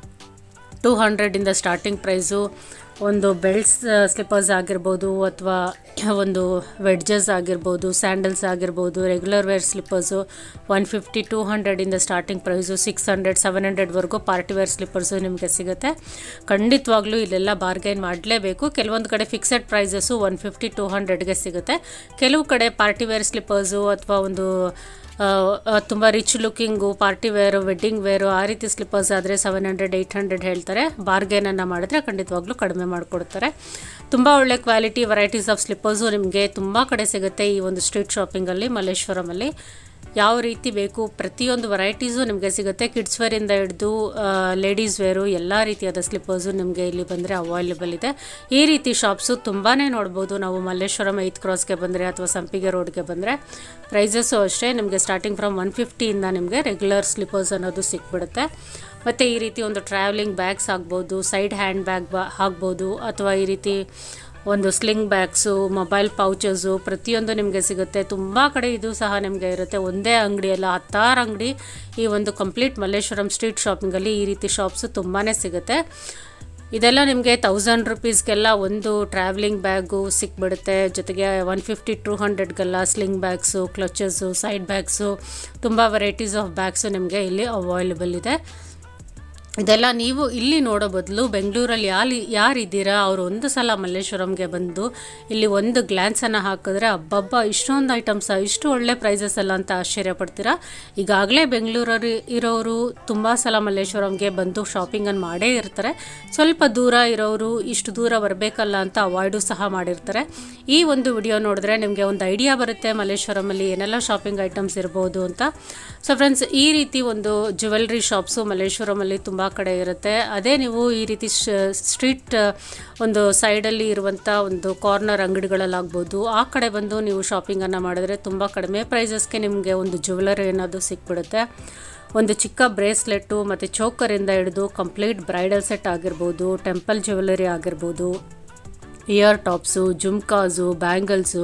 two ಹಂಡ್ರೆಡಿಂದ ಸ್ಟಾರ್ಟಿಂಗ್ ಪ್ರೈಸು ಒಂದು ಬೆಲ್ಟ್ಸ್ ಸ್ಲಿಪ್ಪರ್ಸ್ ಆಗಿರ್ಬೋದು ಅಥವಾ ಒಂದು ವೆಡ್ಜಸ್ ಆಗಿರ್ಬೋದು ಸ್ಯಾಂಡಲ್ಸ್ ಆಗಿರ್ಬೋದು regular wear slippers one fifty two ಹಂಡ್ರೆಡಿಂದ starting price six hundred seven ಹಂಡ್ರೆಡ್ವರೆಗೂ ಪಾರ್ಟಿ ವೇರ್ ಸ್ಲಿಪ್ಪರ್ಸು ನಿಮಗೆ ಸಿಗುತ್ತೆ ಖಂಡಿತವಾಗ್ಲೂ ಇಲ್ಲೆಲ್ಲ ಬಾರ್ಗೈನ್ ಮಾಡಲೇಬೇಕು ಕೆಲವೊಂದು ಕಡೆ fixed prices one fifty two ಹಂಡ್ರೆಡ್ಗೆ ಸಿಗುತ್ತೆ ಕೆಲವು ಕಡೆ ಪಾರ್ಟಿ ವೇರ್ ಸ್ಲಿಪ್ಪರ್ಸು ಅಥವಾ ಒಂದು ತುಂಬ rich looking party wear wedding wear ಆ ರೀತಿ ಸ್ಲಿಪ್ಪರ್ಸ್ ಆದರೆ ಸೆವೆನ್ ಹಂಡ್ರೆಡ್ ಏಯ್ಟ್ ಹಂಡ್ರೆಡ್ ಹೇಳ್ತಾರೆ ಬಾರ್ಗೇನನ್ನು ಮಾಡಿದ್ರೆ ಖಂಡಿತವಾಗ್ಲೂ ಕಡಿಮೆ ಮಾಡಿಕೊಡ್ತಾರೆ ತುಂಬ ಒಳ್ಳೆ ಕ್ವಾಲಿಟಿ ವೆರೈಟೀಸ್ ಆಫ್ ಸ್ಲಿಪ್ಪರ್ಸು ನಿಮಗೆ ತುಂಬ ಕಡೆ ಸಿಗುತ್ತೆ ಈ ಒಂದು ಸ್ಟ್ರೀಟ್ ಶಾಪಿಂಗಲ್ಲಿ ಮಲ್ಲೇಶ್ವರಮಲ್ಲಿ ಯಾವ ರೀತಿ ಬೇಕು ಪ್ರತಿಯೊಂದು ವೆರೈಟೀಸು ನಿಮಗೆ ಸಿಗುತ್ತೆ ಕಿಡ್ಸ್ ವೇರಿಂದ ಹಿಡಿದು ಲೇಡೀಸ್ ವೇರು ಎಲ್ಲ ರೀತಿಯಾದ ಸ್ಲಿಪ್ಪರ್ಸು ನಿಮಗೆ ಇಲ್ಲಿ ಬಂದರೆ ಅವೈಲೇಬಲ್ ಇದೆ ಈ ರೀತಿ ಶಾಪ್ಸು ತುಂಬಾ ನೋಡ್ಬೋದು ನಾವು ಮಲ್ಲೇಶ್ವರಂ ಏಯ್ತ್ ಕ್ರಾಸ್ಗೆ ಬಂದರೆ ಅಥವಾ ಸಂಪಿಗೆ ರೋಡ್ಗೆ ಬಂದರೆ ಪ್ರೈಸಸ್ಸು ಅಷ್ಟೇ ನಿಮಗೆ ಸ್ಟಾರ್ಟಿಂಗ್ ಫ್ರಮ್ ಒನ್ ಫಿಫ್ಟಿಯಿಂದ ನಿಮಗೆ ರೆಗ್ಯುಲರ್ ಸ್ಲಿಪ್ಪರ್ಸ್ ಅನ್ನೋದು ಸಿಕ್ಬಿಡುತ್ತೆ ಮತ್ತು ಈ ರೀತಿ ಒಂದು ಟ್ರಾವೆಲಿಂಗ್ ಬ್ಯಾಗ್ಸ್ ಆಗ್ಬೋದು ಸೈಡ್ ಹ್ಯಾಂಡ್ ಬ್ಯಾಗ್ ಬಾ ಆಗ್ಬೋದು ಅಥವಾ ಈ ರೀತಿ ಒಂದು ಸ್ಲಿಂಗ್ ಬ್ಯಾಗ್ಸು ಮೊಬೈಲ್ ಪೌಚಸ್ಸು ಪ್ರತಿಯೊಂದು ನಿಮಗೆ ಸಿಗುತ್ತೆ ತುಂಬ ಕಡೆ ಇದು ಸಹ ನಿಮಗೆ ಇರುತ್ತೆ ಒಂದೇ ಅಂಗಡಿ ಅಲ್ಲ ಹತ್ತಾರು ಅಂಗಡಿ ಈ ಒಂದು ಕಂಪ್ಲೀಟ್ ಮಲ್ಲೇಶ್ವರಂ ಸ್ಟ್ರೀಟ್ ಶಾಪಿಂಗಲ್ಲಿ ಈ ರೀತಿ ಶಾಪ್ಸು ತುಂಬಾ ಸಿಗುತ್ತೆ ಇದೆಲ್ಲ ನಿಮಗೆ ತೌಸಂಡ್ ರುಪೀಸ್ಗೆಲ್ಲ ಒಂದು ಟ್ರಾವೆಲಿಂಗ್ ಬ್ಯಾಗು ಸಿಕ್ಬಿಡುತ್ತೆ ಜೊತೆಗೆ ಒನ್ ಫಿಫ್ಟಿ ಟೂ ಹಂಡ್ರೆಡ್ಗೆಲ್ಲ sling bags clutches side bags ತುಂಬ ವೆರೈಟೀಸ್ ಆಫ್ ಬ್ಯಾಗ್ಸು ನಿಮಗೆ ಇಲ್ಲಿ ಅವೈಲೇಬಲ್ ಇದೆ ಇದೆಲ್ಲ ನೀವು ಇಲ್ಲಿ ನೋಡೋ ಬದಲು ಬೆಂಗಳೂರಲ್ಲಿ ಯಾರು ಯಾರಿದ್ದೀರಾ ಅವರು ಒಂದು ಸಲ ಮಲ್ಲೇಶ್ವರಂಗೆ ಬಂದು ಇಲ್ಲಿ ಒಂದು ಗ್ಲ್ಯಾನ್ಸನ್ನು ಹಾಕಿದ್ರೆ ಅಬ್ಬಬ್ಬ ಇಷ್ಟೊಂದು ಐಟಮ್ಸ ಇಷ್ಟು ಒಳ್ಳೆ ಪ್ರೈಸಸ್ ಅಲ್ಲ ಅಂತ ಆಶ್ಚರ್ಯ ಪಡ್ತೀರಾ ಈಗಾಗಲೇ ಬೆಂಗಳೂರಲ್ಲಿ ಇರೋರು ತುಂಬ ಸಲ ಮಲ್ಲೇಶ್ವರಂಗೆ ಬಂದು ಶಾಪಿಂಗನ್ನು ಮಾಡೇ ಇರ್ತಾರೆ ಸ್ವಲ್ಪ ದೂರ ಇರೋರು ಇಷ್ಟು ದೂರ ಬರಬೇಕಲ್ಲ ಅಂತ ಅವಾಯ್ಡು ಸಹ ಮಾಡಿರ್ತಾರೆ ಈ ಒಂದು ವಿಡಿಯೋ ನೋಡಿದ್ರೆ ನಿಮಗೆ ಒಂದು ಐಡಿಯಾ ಬರುತ್ತೆ ಮಲ್ಲೇಶ್ವರಮಲ್ಲಿ ಏನೆಲ್ಲ ಶಾಪಿಂಗ್ ಐಟಮ್ಸ್ ಇರ್ಬೋದು ಅಂತ ಸೊ ಫ್ರೆಂಡ್ಸ್ ಈ ರೀತಿ ಒಂದು ಜ್ಯುವೆಲ್ರಿ ಶಾಪ್ಸು ಮಲ್ಲೇಶ್ವರಮಲ್ಲಿ ತುಂಬ ಕಡೆ ಇರುತ್ತೆ ಅದೇ ನೀವು ಈ ರೀತಿ ಸ್ಟ್ರೀಟ್ ಒಂದು ಸೈಡಲ್ಲಿ ಇರುವಂಥ ಒಂದು ಕಾರ್ನರ್ ಅಂಗಡಿಗಳಲ್ಲಾಗ್ಬೋದು ಆ ಕಡೆ ಬಂದು ನೀವು ಶಾಪಿಂಗನ್ನು ಮಾಡಿದ್ರೆ ತುಂಬ ಕಡಿಮೆ ಪ್ರೈಸಸ್ಗೆ ನಿಮಗೆ ಒಂದು ಜ್ಯುವೆಲರಿ ಅನ್ನೋದು ಸಿಕ್ಬಿಡುತ್ತೆ ಒಂದು ಚಿಕ್ಕ ಬ್ರೇಸ್ಲೆಟ್ಟು ಮತ್ತು ಚೋಕರಿಂದ ಹಿಡಿದು ಕಂಪ್ಲೀಟ್ ಬ್ರೈಡಲ್ ಸೆಟ್ ಆಗಿರ್ಬೋದು ಟೆಂಪಲ್ ಜ್ಯುವೆಲರಿ ಆಗಿರ್ಬೋದು ಇಯರ್ ಟಾಪ್ಸು ಜುಮ್ಕಾಸು ಬ್ಯಾಂಗಲ್ಸು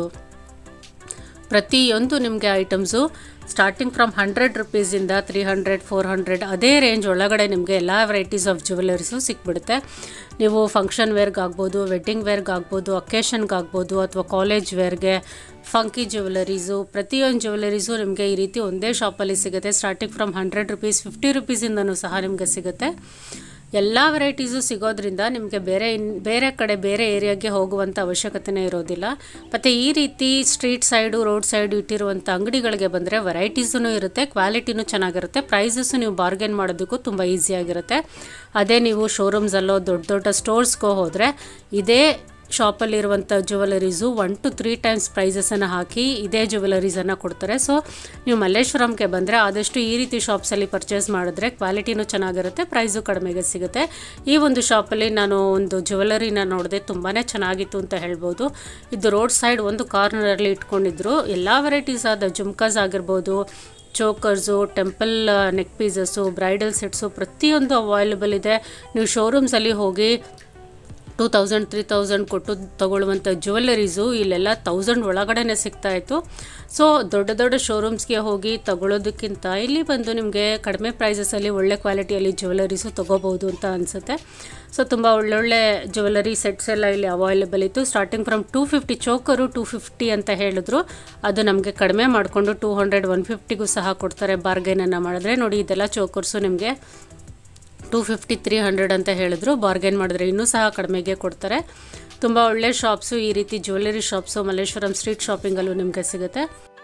ಪ್ರತಿಯೊಂದು ನಿಮಗೆ ಐಟಮ್ಸು ಸ್ಟಾರ್ಟಿಂಗ್ ಫ್ರಮ್ ಹಂಡ್ರೆಡ್ ರುಪೀಸಿಂದ ತ್ರೀ ಹಂಡ್ರೆಡ್ ಫೋರ್ ಹಂಡ್ರೆಡ್ ಅದೇ ರೇಂಜ್ ಒಳಗಡೆ ನಿಮಗೆ ಎಲ್ಲ ವೆರೈಟೀಸ್ ಆಫ್ ಜ್ಯುವೆಲರೀಸು ಸಿಕ್ಬಿಡುತ್ತೆ ನೀವು ಫಂಕ್ಷನ್ ವೇರ್ಗೆ ಆಗ್ಬೋದು ವೆಡ್ಡಿಂಗ್ ವೇರ್ಗೆ ಆಗ್ಬೋದು ಅಕೇಶನ್ಗೆ ಆಗ್ಬೋದು ಅಥವಾ ಕಾಲೇಜ್ ವೇರ್ಗೆ ಫಂಕಿ ಜ್ಯುವೆಲರೀಸು ಪ್ರತಿಯೊಂದು ಜ್ಯುವೆಲರೀಸು ನಿಮಗೆ ಈ ರೀತಿ ಒಂದೇ ಶಾಪಲ್ಲಿ ಸಿಗುತ್ತೆ starting from hundred rupees fifty ರುಪೀಸಿಂದನೂ ಸಹ ನಿಮಗೆ ಸಿಗುತ್ತೆ ಎಲ್ಲ ವೆರೈಟೀಸು ಸಿಗೋದ್ರಿಂದ ನಿಮಗೆ ಬೇರೆ ಇನ್ ಬೇರೆ ಕಡೆ ಬೇರೆ ಏರಿಯಾಗೆ ಹೋಗುವಂಥ ಅವಶ್ಯಕತೆನೇ ಇರೋದಿಲ್ಲ ಮತ್ತು ಈ ರೀತಿ ಸ್ಟ್ರೀಟ್ ಸೈಡು ರೋಡ್ ಸೈಡ್ ಇಟ್ಟಿರುವಂಥ ಅಂಗಡಿಗಳಿಗೆ ಬಂದರೆ ವೆರೈಟೀಸೂ ಇರುತ್ತೆ ಕ್ವಾಲಿಟಿನೂ ಚೆನ್ನಾಗಿರುತ್ತೆ ಪ್ರೈಸಸ್ಸು ನೀವು ಬಾರ್ಗೇನ್ ಮಾಡೋದಕ್ಕೂ ತುಂಬ ಈಸಿಯಾಗಿರುತ್ತೆ ಅದೇ ನೀವು ಶೋರೂಮ್ಸಲ್ಲೋ ದೊಡ್ಡ ದೊಡ್ಡ ಸ್ಟೋರ್ಸ್ಗೋ ಹೋದರೆ ಇದೇ ಶಾಪಲ್ಲಿರುವಂಥ jewelleries one two three times ಪ್ರೈಸಸನ್ನು ಹಾಕಿ ಇದೇ ಜ್ಯುವೆಲರೀಸನ್ನು ಕೊಡ್ತಾರೆ ಸೊ ನೀವು ಮಲ್ಲೇಶ್ವರಂಗೆ ಬಂದರೆ ಆದಷ್ಟು ಈ ರೀತಿ ಶಾಪ್ಸಲ್ಲಿ ಪರ್ಚೇಸ್ ಮಾಡಿದ್ರೆ ಕ್ವಾಲಿಟಿನೂ ಚೆನ್ನಾಗಿರುತ್ತೆ ಪ್ರೈಸು ಕಡಿಮೆಗೆ ಸಿಗುತ್ತೆ ಈ ಒಂದು ಶಾಪಲ್ಲಿ ನಾನು ಒಂದು ಜ್ಯುವೆಲರಿನ ನೋಡಿದೆ ತುಂಬಾ ಚೆನ್ನಾಗಿತ್ತು ಅಂತ ಹೇಳ್ಬೋದು ಇದು ರೋಡ್ ಸೈಡ್ ಒಂದು ಕಾರ್ನರಲ್ಲಿ ಇಟ್ಕೊಂಡಿದ್ರು ಎಲ್ಲ ವೆರೈಟೀಸ್ ಆದ ಜುಮ್ಕಾಸ್ ಆಗಿರ್ಬೋದು chokers temple neck pieces bridal sets ಪ್ರತಿಯೊಂದು ಅವೈಲೇಬಲ್ ಇದೆ ನೀವು ಶೋರೂಮ್ಸಲ್ಲಿ ಹೋಗಿ ಟೂ ತೌಸಂಡ್ ತ್ರೀ ತೌಸಂಡ್ ಕೊಟ್ಟು ತಗೊಳ್ಳುವಂಥ ಜ್ಯುವೆಲರೀಸು ಇಲ್ಲೆಲ್ಲ ತೌಸಂಡ್ ಒಳಗಡೆನೇ ಸಿಗ್ತಾಯಿತ್ತು ಸೊ ದೊಡ್ಡ ದೊಡ್ಡ ಶೋರೂಮ್ಸ್ಗೆ ಹೋಗಿ ತಗೊಳ್ಳೋದಕ್ಕಿಂತ ಇಲ್ಲಿ ಬಂದು ನಿಮಗೆ ಕಡಿಮೆ ಪ್ರೈಸಸಲ್ಲಿ ಒಳ್ಳೆ ಕ್ವಾಲಿಟಿಯಲ್ಲಿ ಜ್ಯುವೆಲರೀಸು ತೊಗೋಬೋದು ಅಂತ ಅನಿಸುತ್ತೆ ಸೊ ತುಂಬ ಒಳ್ಳೊಳ್ಳೆ ಜ್ಯುವೆಲರಿ ಸೆಟ್ಸ್ ಎಲ್ಲ ಇಲ್ಲಿ ಅವೈಲೇಬಲ್ ಇತ್ತು starting from two fifty choker two fifty ಅಂತ ಹೇಳಿದ್ರು ಅದು ನಮಗೆ ಕಡಿಮೆ ಮಾಡಿಕೊಂಡು ಟೂ ಹಂಡ್ರೆಡ್ ಒನ್ ಫಿಫ್ಟಿಗೂ ಸಹ ಕೊಡ್ತಾರೆ ಬಾರ್ಗೇನನ್ನು ಮಾಡಿದ್ರೆ ನೋಡಿ ಇದೆಲ್ಲ ಚೋಕರ್ಸು ನಿಮಗೆ ಟೂ ಫಿಫ್ಟಿ ತ್ರೀ ಹಂಡ್ರೆಡ್ ಅಂತ ಹೇಳಿದ್ರು ಬಾರ್ಗೇನ್ ಮಾಡಿದ್ರೆ ಇನ್ನೂ ಸಹ ಕಡಿಮೆಗೆ ಕೊಡ್ತಾರೆ ತುಂಬ ಒಳ್ಳೆ ಶಾಪ್ಸು ಈ ರೀತಿ ಜ್ಯುವೆಲರಿ ಶಾಪ್ಸು ಮಲ್ಲೇಶ್ವರಂ ಸ್ಟ್ರೀಟ್ ಶಾಪಿಂಗಲ್ಲೂ ನಿಮಗೆ ಸಿಗುತ್ತೆ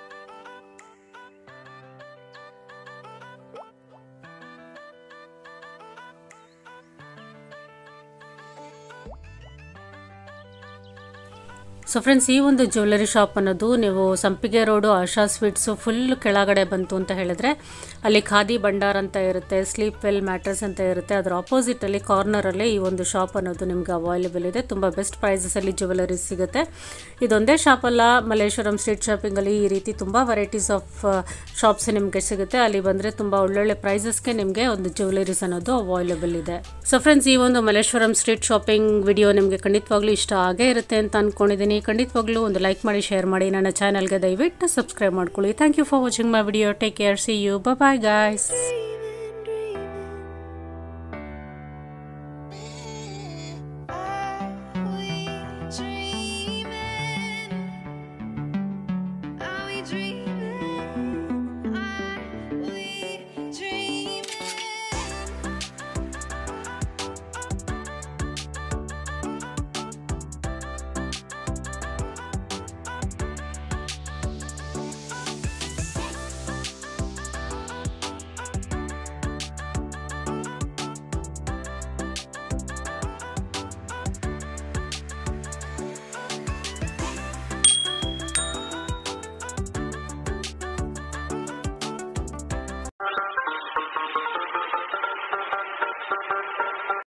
ಸೊ ಫ್ರೆಂಡ್ಸ್ ಈ ಒಂದು ಜ್ಯುವೆಲರಿ ಶಾಪ್ ಅನ್ನೋದು ನೀವು ಸಂಪಿಗೆ ರೋಡು ಆಶಾ ಸ್ವೀಟ್ಸು ಫುಲ್ ಕೆಳಗಡೆ ಬಂತು ಅಂತ ಹೇಳಿದ್ರೆ ಅಲ್ಲಿ ಖಾದಿ ಭಂಡಾರ್ ಅಂತ ಇರುತ್ತೆ ಸ್ಲೀಪ್ ವೆಲ್ ಮ್ಯಾಟ್ರಸ್ ಅಂತ ಇರುತ್ತೆ ಅದರ ಆಪೋಸಿಟಲ್ಲಿ ಕಾರ್ನರಲ್ಲಿ ಈ ಒಂದು ಶಾಪ್ ಅನ್ನೋದು ನಿಮ್ಗೆ ಅವೈಲೇಬಲ್ ಇದೆ ತುಂಬ ಬೆಸ್ಟ್ ಪ್ರೈಸಸಲ್ಲಿ ಜ್ಯುವೆಲರೀಸ್ ಸಿಗುತ್ತೆ ಇದೊಂದೇ ಶಾಪಲ್ಲ ಮಲ್ಲೇಶ್ವರಂ ಸ್ಟ್ರೀಟ್ ಶಾಪಿಂಗಲ್ಲಿ ಈ ರೀತಿ ತುಂಬ ವೆರೈಟೀಸ್ ಆಫ್ ಶಾಪ್ಸ್ ನಿಮಗೆ ಸಿಗುತ್ತೆ ಅಲ್ಲಿ ಬಂದರೆ ತುಂಬ ಒಳ್ಳೊಳ್ಳೆ ಪ್ರೈಸಸ್ಗೆ ನಿಮಗೆ ಒಂದು ಜ್ಯುವೆಲರೀಸ್ ಅನ್ನೋದು ಅವೈಲೇಬಲ್ ಇದೆ ಸೊ ಫ್ರೆಂಡ್ಸ್ ಈ ಒಂದು ಮಲ್ಲೇಶ್ವರಂ ಸ್ಟ್ರೀಟ್ ಶಾಪಿಂಗ್ ವಿಡಿಯೋ ನಿಮಗೆ ಖಂಡಿತವಾಗ್ಲೂ ಇಷ್ಟ ಆಗೇ ಇರುತ್ತೆ ಅಂತ ಅಂದ್ಕೊಂಡಿದ್ದೀನಿ ಖಂಡಿತವಾಗ್ಲೂ ಒಂದು ಲೈಕ್ ಮಾಡಿ ಶೇರ್ ಮಾಡಿ ನನ್ನ ಚಾನಲ್ಗೆ ದಯವಿಟ್ಟು ಸಬ್ಸ್ಕ್ರೈಬ್ ಮಾಡ್ಕೊಳ್ಳಿ thank you for watching my video take care see you bye guys